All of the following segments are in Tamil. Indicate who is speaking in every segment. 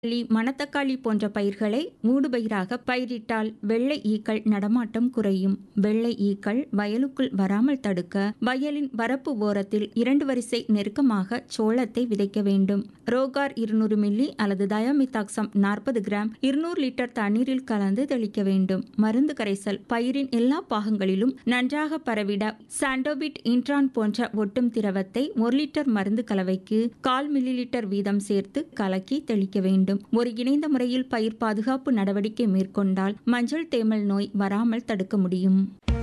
Speaker 1: மல்லி மணத்தக்காளி போன்ற பயிர்களை மூடுபயிராக பயிரிட்டால் வெள்ளை ஈக்கள் நடமாட்டம் குறையும் வெள்ளை ஈக்கள் வயலுக்குள் வராமல் தடுக்க வயலின் வரப்பு ஓரத்தில் இரண்டு வரிசை நெருக்கமாக சோளத்தை விதைக்க வேண்டும் ரோகார் இருநூறு மில்லி அல்லது தயாமித்தாக்சம் நாற்பது கிராம் இருநூறு லிட்டர் தண்ணீரில் கலந்து தெளிக்க வேண்டும் மருந்து கரைசல் பயிரின் எல்லா பாகங்களிலும் நன்றாக பரவிட சாண்டோபிட் இன்ட்ரான் போன்ற ஒட்டும் திரவத்தை ஒரு லிட்டர் மருந்து கலவைக்கு கால் மில்லி லிட்டர் வீதம் சேர்த்து கலக்கி தெளிக்க வேண்டும் ஒருங்கிணைந்த முறையில் பயிர் பாதுகாப்பு நடவடிக்கை மேற்கொண்டால் மஞ்சள் தேமல் நோய் வராமல் தடுக்க முடியும்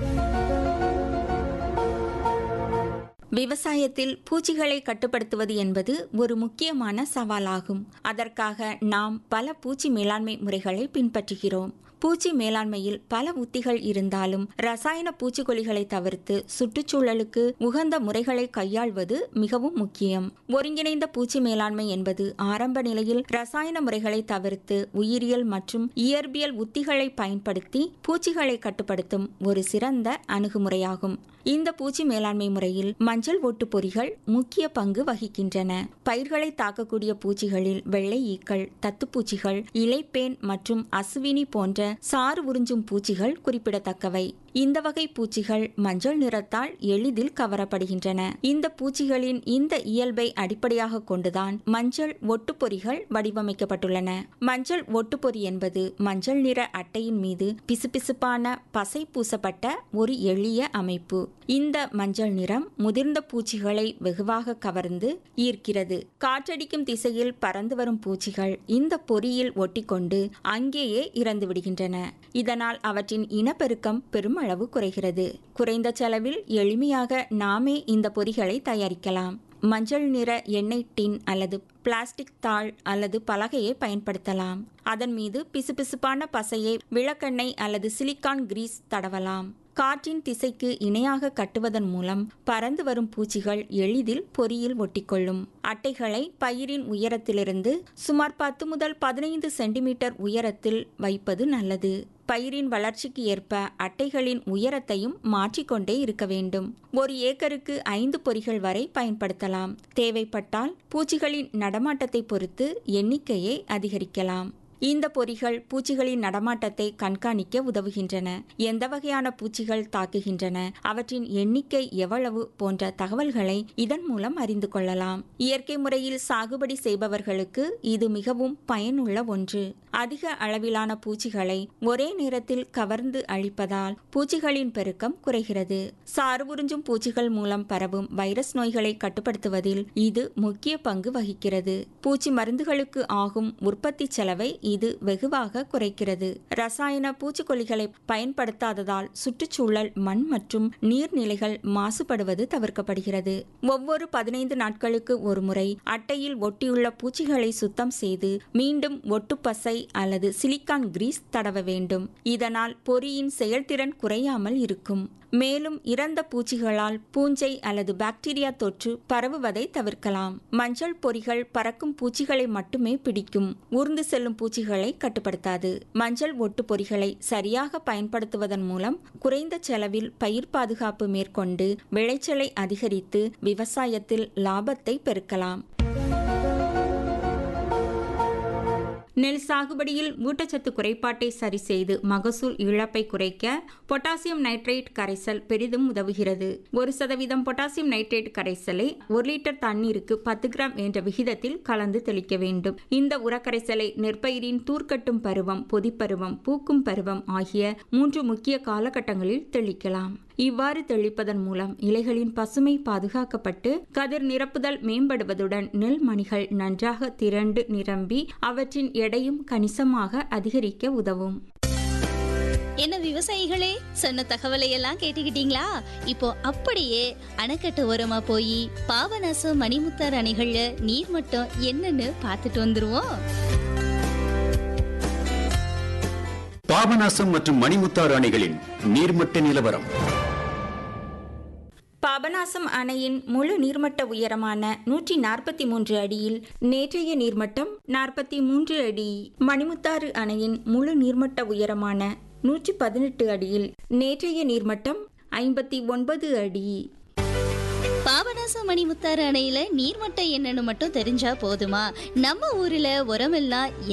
Speaker 1: விவசாயத்தில் பூச்சிகளை கட்டுப்படுத்துவது என்பது ஒரு முக்கியமான சவாலாகும் அதற்காக நாம் பல பூச்சி மேலாண்மை முறைகளை பின்பற்றுகிறோம் பூச்சி மேலாண்மையில் பல உத்திகள் இருந்தாலும் ரசாயன பூச்சிக்கொல்லிகளை தவிர்த்து சுற்றுச்சூழலுக்கு உகந்த முறைகளை கையாள்வது மிகவும் முக்கியம் ஒருங்கிணைந்த பூச்சி மேலாண்மை என்பது ஆரம்ப நிலையில் ரசாயன முறைகளை தவிர்த்து உயிரியல் மற்றும் இயற்பியல் உத்திகளை பயன்படுத்தி பூச்சிகளை கட்டுப்படுத்தும் ஒரு சிறந்த அணுகுமுறையாகும் இந்த பூச்சி மேலாண்மை முறையில் மஞ்சள் ஒட்டு பொறிகள் முக்கிய பங்கு வகிக்கின்றன பயிர்களை தாக்கக்கூடிய பூச்சிகளில் வெள்ளை ஈக்கள் தத்துப்பூச்சிகள் இலைப்பேன் மற்றும் அசுவினி போன்ற சாறு உறிஞ்சும் பூச்சிகள் குறிப்பிடத்தக்கவை இந்த வகை பூச்சிகள் மஞ்சள் நிறத்தால் எளிதில் கவரப்படுகின்றன இந்த பூச்சிகளின் இந்த இயல்பை அடிப்படையாக கொண்டுதான் மஞ்சள் ஒட்டுப்பொறிகள் வடிவமைக்கப்பட்டுள்ளன மஞ்சள் ஒட்டுப்பொறி என்பது மஞ்சள் நிற அட்டையின் மீது பிசுபிசுப்பான பசை பூசப்பட்ட ஒரு எளிய அமைப்பு இந்த மஞ்சள் நிறம் முதிர்ந்த பூச்சிகளை வெகுவாக கவர்ந்து ஈர்க்கிறது காற்றடிக்கும் திசையில் பறந்து வரும் பூச்சிகள் இந்த பொறியில் ஒட்டிக்கொண்டு அங்கேயே இறந்து விடுகின்றன இதனால் அவற்றின் இனப்பெருக்கம் பெருமளவு குறைகிறது குறைந்த செலவில் எளிமையாக நாமே இந்த பொறிகளை தயாரிக்கலாம் மஞ்சள் நிற எண்ணெய் டின் அல்லது பிளாஸ்டிக் தாள் அல்லது பலகையை பயன்படுத்தலாம் அதன் மீது பிசுபிசுப்பான பசையை விளக்கெண்ணெய் அல்லது சிலிக்கான் கிரீஸ் தடவலாம் காற்றின் திசைக்கு இணையாக கட்டுவதன் மூலம் பறந்து வரும் பூச்சிகள் எளிதில் பொறியில் ஒட்டிக்கொள்ளும் அட்டைகளை பயிரின் உயரத்திலிருந்து சுமார் பத்து முதல் பதினைந்து சென்டிமீட்டர் உயரத்தில் வைப்பது நல்லது பயிரின் வளர்ச்சிக்கு ஏற்ப அட்டைகளின் உயரத்தையும் மாற்றிக்கொண்டே இருக்க வேண்டும் ஒரு ஏக்கருக்கு ஐந்து பொறிகள் வரை பயன்படுத்தலாம் தேவைப்பட்டால் பூச்சிகளின் நடமாட்டத்தை பொறுத்து எண்ணிக்கையை அதிகரிக்கலாம் இந்த பொறிகள் பூச்சிகளின் நடமாட்டத்தை கண்காணிக்க உதவுகின்றன எந்த வகையான பூச்சிகள் தாக்குகின்றன அவற்றின் எண்ணிக்கை எவ்வளவு போன்ற தகவல்களை இதன் மூலம் அறிந்து கொள்ளலாம் இயற்கை முறையில் சாகுபடி செய்பவர்களுக்கு இது மிகவும் பயனுள்ள ஒன்று அதிக அளவிலான பூச்சிகளை ஒரே நேரத்தில் கவர்ந்து அழிப்பதால் பூச்சிகளின் பெருக்கம் குறைகிறது சாறு உறிஞ்சும் பூச்சிகள் மூலம் பரவும் வைரஸ் நோய்களை கட்டுப்படுத்துவதில் இது முக்கிய பங்கு வகிக்கிறது பூச்சி மருந்துகளுக்கு ஆகும் உற்பத்தி செலவை இது வெகுவாக குறைக்கிறது ரசாயன பூச்சிக்கொல்லிகளை பயன்படுத்தாததால் சுற்றுச்சூழல் மண் மற்றும் நீர்நிலைகள் மாசுபடுவது தவிர்க்கப்படுகிறது ஒவ்வொரு பதினைந்து நாட்களுக்கு ஒரு முறை அட்டையில் ஒட்டியுள்ள பூச்சிகளை சுத்தம் செய்து மீண்டும் ஒட்டுப்பசை அல்லது சிலிக்கான் கிரீஸ் தடவ வேண்டும் இதனால் பொறியின் செயல்திறன் குறையாமல் இருக்கும் மேலும் இறந்த பூச்சிகளால் பூஞ்சை அல்லது பாக்டீரியா தொற்று பரவுவதை தவிர்க்கலாம் மஞ்சள் பொறிகள் பறக்கும் பூச்சிகளை மட்டுமே பிடிக்கும் ஊர்ந்து செல்லும் பூச்சிகளை கட்டுப்படுத்தாது மஞ்சள் ஒட்டு பொறிகளை சரியாக பயன்படுத்துவதன் மூலம் குறைந்த செலவில் பயிர் பாதுகாப்பு மேற்கொண்டு விளைச்சலை அதிகரித்து விவசாயத்தில் லாபத்தை பெருக்கலாம் நெல் சாகுபடியில் ஊட்டச்சத்து குறைபாட்டை சரி செய்து மகசூல் இழப்பை குறைக்க பொட்டாசியம் நைட்ரேட் கரைசல் பெரிதும் உதவுகிறது ஒரு சதவீதம் பொட்டாசியம் நைட்ரேட் கரைசலை ஒரு லிட்டர் தண்ணீருக்கு பத்து கிராம் என்ற விகிதத்தில் கலந்து தெளிக்க வேண்டும் இந்த உரக்கரைசலை நெற்பயிரின் தூர்க்கட்டும் பருவம் பொதிப்பருவம் பூக்கும் பருவம் ஆகிய மூன்று முக்கிய காலகட்டங்களில் தெளிக்கலாம் இவ்வாறு தெளிப்பதன் மூலம் இலைகளின் பசுமை பாதுகாக்கப்பட்டு கதிர் நிரப்புதல் மேம்படுவதுடன் நெல் மணிகள் நன்றாக திரண்டு நிரம்பி அவற்றின் எடையும் கணிசமாக அதிகரிக்க உதவும்
Speaker 2: என்ன விவசாயிகளே சொன்ன தகவலை எல்லாம் கேட்டுக்கிட்டீங்களா இப்போ அப்படியே அணைக்கட்டு ஓரமா போய் பாபநாசம் மணிமுத்தார் அணைகள்ல நீர் மட்டம் என்னன்னு பார்த்துட்டு வந்துருவோம்
Speaker 3: பாபநாசம் மற்றும் மணிமுத்தாறு அணைகளின் நீர்மட்ட நிலவரம்
Speaker 1: பாபநாசம் அணையின் முழு நீர்மட்ட உயரமான நூற்றி நாற்பத்தி மூன்று அடியில் நேற்றைய நீர்மட்டம் நாற்பத்தி மூன்று அடி மணிமுத்தாறு அணையின் முழு நீர்மட்ட உயரமான நூற்றி பதினெட்டு அடியில் நேற்றைய நீர்மட்டம் ஐம்பத்தி ஒன்பது அடி
Speaker 2: பாபநாசம் மணிமுத்தாறு அணையில நீர்மட்டம் என்னன்னு மட்டும் தெரிஞ்சா போதுமா நம்ம ஊர்ல உரமெல்லாம்